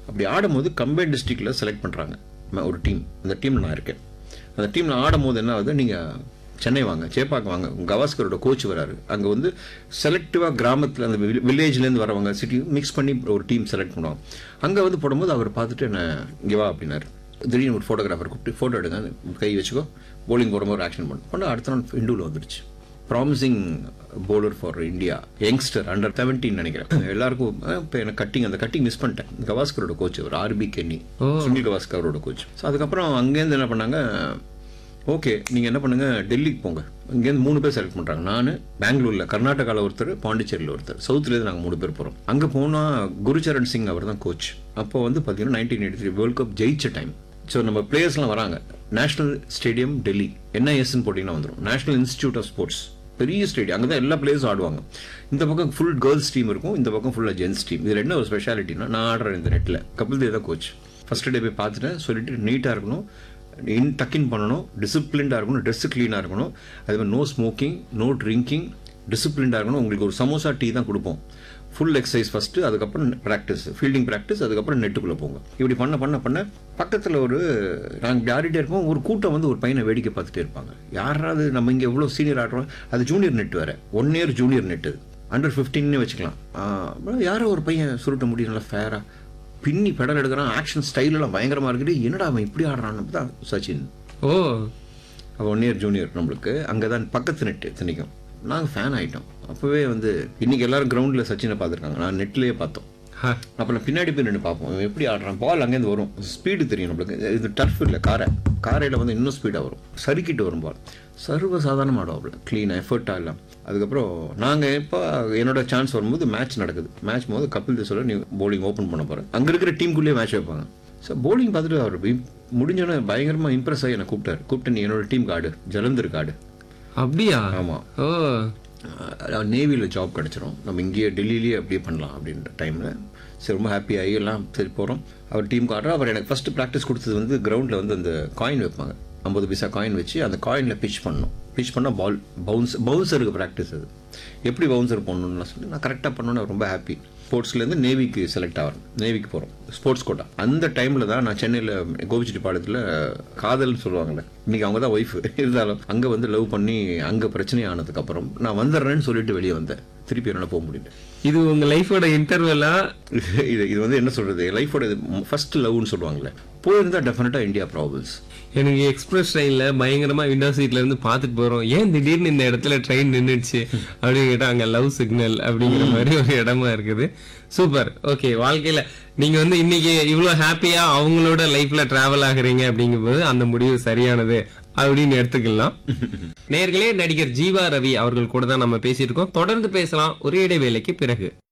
அப்படி ஆடும்போது கம்பைன் டிஸ்ட்ரிக்டில் செலக்ட் பண்ணுறாங்க ஒரு டீம் அந்த டீமில் நான் இருக்கேன் அந்த டீமில் ஆடும்போது என்ன ஆகுது நீங்கள் சென்னை வாங்க சேப்பாக்கம் வாங்க கவாஸ்கரோட கோச் வராரு அங்கே வந்து செலக்டிவாக கிராமத்தில் அந்த வில்லேஜ்லேருந்து வரவங்க சிட்டி மிக்ஸ் பண்ணி ஒரு டீம் செலக்ட் பண்ணுவாங்க அங்கே வந்து போடும்போது அவர் பார்த்துட்டு என்ன இங்கே வா அப்படின்னாரு திடீர்னு ஒரு ஃபோட்டோகிராஃபர் கூப்பிட்டு ஃபோட்டோ எடுங்க கை வச்சுக்கோ போலிங் போடும்போது ஒரு ஆக்ஷன் பண்ணு பண்ண அடுத்த நாள் இண்டூவில் வந்துடுச்சு promising bowler for India youngster under 17 நினைக்கிறேன் எல்லாருக்கும் இப்போ எனக்கு கட்டிங் அந்த கட்டிங் மிஸ் பண்ணிட்டேன் கவாஸ்கரோட கோச் அவர் ஆர்பி கென்னி சுனில் கவாஸ்கரோட கோச் ஸோ அதுக்கப்புறம் அங்கேருந்து என்ன பண்ணாங்க ஓகே நீங்கள் என்ன பண்ணுங்க டெல்லிக்கு போங்க இங்கேருந்து மூணு பேர் செலக்ட் பண்ணுறாங்க நான் பெங்களூரில் கர்நாடகாவில் ஒருத்தர் பாண்டிச்சேரியில் ஒருத்தர் சவுத்துலேருந்து நாங்கள் மூணு பேர் போகிறோம் அங்கே போனால் குருச்சரண் சிங் அவர் தான் கோச் அப்போ வந்து பார்த்தீங்கன்னா nineteen eighty three world cup ஜெயிச்ச டைம் ஸோ நம்ம பிளேயர்ஸ்லாம் வராங்க நேஷனல் ஸ்டேடியம் டெல்லி என்ஐஎஸ்ன்னு போட்டிங்கன்னா வந்துடும் நேஷனல் இன்ஸ்டியூட் ஆஃப் ஸ்போர்ட்ஸ் பெரிய ஸ்டேடியம் அங்கே தான் எல்லா பிளேயர்ஸும் ஆடுவாங்க இந்த பக்கம் ஃபுல் கேர்ள்ஸ் டீம் இருக்கும் இந்த பக்கம் ஃபுல்லாக ஜென்ஸ் டீம் இதில் என்ன ஒரு ஸ்பெஷாலிட்டினா நான் ஆடுறேன் இந்த நெட்டில் கபில் தேவ் தான் கோச் ஃபர்ஸ்ட் டே போய் பார்த்துட்டேன் சொல்லிட்டு நீட்டாக இருக்கணும் இன் டக்கின் பண்ணணும் டிசிப்ளின்டாக இருக்கணும் ட்ரெஸ்ஸு க்ளீனாக இருக்கணும் அதே மாதிரி நோ ஸ்மோக்கிங் நோ ட்ரிங்கிங் டிசிப்ளின்டாக இருக்கணும் உங்களுக்கு ஒரு சமோசா டீ தான் கொடுப்போம் ஃபுல் எக்ஸசைஸ் ஃபஸ்ட்டு அதுக்கப்புறம் ப்ராக்டிஸ் ஃபீல்டிங் ப்ராக்டிஸ் அதுக்கப்புறம் நெட்டுக்குள்ளே போங்க இப்படி பண்ண பண்ண பண்ண பக்கத்தில் ஒரு நாங்கள் இப்படி ஆடிட்டே இருப்போம் ஒரு கூட்டம் வந்து ஒரு பையனை வேடிக்கை பார்த்துட்டே இருப்பாங்க யாராவது நம்ம இங்கே எவ்வளோ சீனியர் ஆடுறோம் அது ஜூனியர் நெட் வேறு one year junior net under ஃபிஃப்டீன்னே வச்சுக்கலாம் ஆஹ் யாரோ ஒரு பையன் சுருட்ட முடி நல்லா ஃபேராக பின்னி பெடல் எடுக்கிறான் ஆக்ஷன் ஸ்டைலெல்லாம் பயங்கரமாக இருக்குது என்னடா அவன் இப்படி ஆடுறான்னு தான் சச்சின் ஓ அவன் ஒன் இயர் ஜூனியர் நம்மளுக்கு அங்கே தான் பக்கத்து நெட்டு இத்தனைக்கும் நாங்கள் ஃபேன் ஆகிட்டோம் அப்போவே வந்து இன்னைக்கு எல்லாரும் கிரவுண்டில் சச்சினை பார்த்துருக்காங்க நான் நெட்லேயே பார்த்தோம் ஹ. அப்போ நான் பின்னாடி போய் நின்று பார்ப்போம் இவன் எப்படி ஆடுறான் பால் அங்கேருந்து வரும் ஸ்பீடு தெரியும் நம்மளுக்கு இது டர்ஃப் இல்லை காரை காரையில் வந்து இன்னும் ஸ்பீடாக வரும் சறுக்கிட்டு வரும் பால் சர்வ சாதாரணமாக ஆடுவாப்ல க்ளீனாக எஃபர்ட்டாக எல்லாம் அதுக்கப்புறம் நாங்கள் இப்போ என்னோட சான்ஸ் வரும்போது மேட்ச் நடக்குது மேட்ச் போது கபில் தேவ் சொல்ல நீ bowling ஓப்பன் பண்ண போகிறேன் அங்கே இருக்கிற டீமுக்குள்ளேயே மேட்ச் வைப்பாங்க ஸோ bowling பார்த்துட்டு அவர் போய் முடிஞ்சோன்னே பயங்கரமாக இம்ப்ரெஸ் ஆகி என்னை கூப்பிட்டாரு கூப்பிட்டு நீ என்னோட டீம் காடு ஜலந்தர் காடு அப்படியா ஆமாம் ஓ நேவியில் ஜாப் கிடச்சிரும் நம்ம இங்கேயே டெல்லியிலேயே அப்படியே பண்ணலாம் அப்படின்ற டைமில் சரி ரொம்ப ஹாப்பி ஆகி எல்லாம் சரி போகிறோம் அவர் டீம் ஆடுறோம் அவர் எனக்கு ஃபஸ்ட்டு ப்ராக்டிஸ் கொடுத்தது வந்து கிரவுண்டில் வந்து அந்த காயின் வைப்பாங்க ஐம்பது பைசா காயின் வச்சு அந்த காயினில் பிச் பண்ணணும் பிச் பண்ணால் பால் பவுன்ஸ் பவுன்சருக்கு ப்ராக்டிஸ் அது எப்படி பவுன்சர் பண்ணணும்னு சொல்லி நான் கரெக்டாக பண்ணணும்னு ரொம்ப ஹாப்பி ஸ்போர்ட்ஸ்லேருந்து நேவிக்கு செலக்ட் ஆகிறேன் நேவிக்கு போகிறோம் ஸ்போர்ட்ஸ் கோட்டா அந்த டைமில் தான் நான் சென்னையில் கோபிச்செட்டிப்பாளையத்தில் காதல்னு சொல்லுவாங்கல்ல இன்னைக்கு அவங்க தான் ஒய்ஃப் இருந்தாலும் அங்கே வந்து லவ் பண்ணி அங்கே பிரச்சனை ஆனதுக்கப்புறம் நான் வந்துடுறேன்னு சொல்லிட்டு வெளியே வந்தேன் திருப்பி என்னால் போக முடியல இது உங்க லைஃபோட இன்டர்வெல்லா இது இது வந்து என்ன சொல்கிறது லைஃபோட ஃபர்ஸ்ட் லவ்னு சொல்லுவாங்கல்ல போயிருந்தா டெஃபினட்டாக இந்தியா ப்ராப்ளம்ஸ் எனக்கு எக்ஸ்பிரஸ் ட்ரெயின்ல பயங்கரமா விண்டோ சீட்ல இருந்து பார்த்துட்டு போறோம் ஏன் திடீர்னு இந்த இடத்துல ட்ரெயின் நின்றுச்சு அப்படின்னு கேட்டா அங்க லவ் சிக்னல் அப்படிங்கிற மாதிரி ஒரு இடமா இருக்குது சூப்பர் ஓகே வாழ்க்கையில நீங்க வந்து இன்னைக்கு இவ்வளவு ஹாப்பியா அவங்களோட லைஃப்ல டிராவல் ஆகுறீங்க அப்படிங்கும்போது அந்த முடிவு சரியானது அப்படின்னு எடுத்துக்கலாம் நேர்களே நடிகர் ஜீவா ரவி அவர்கள் கூட தான் நம்ம பேசியிருக்கோம் தொடர்ந்து பேசலாம் ஒரே இடைவேளைக்கு பிறகு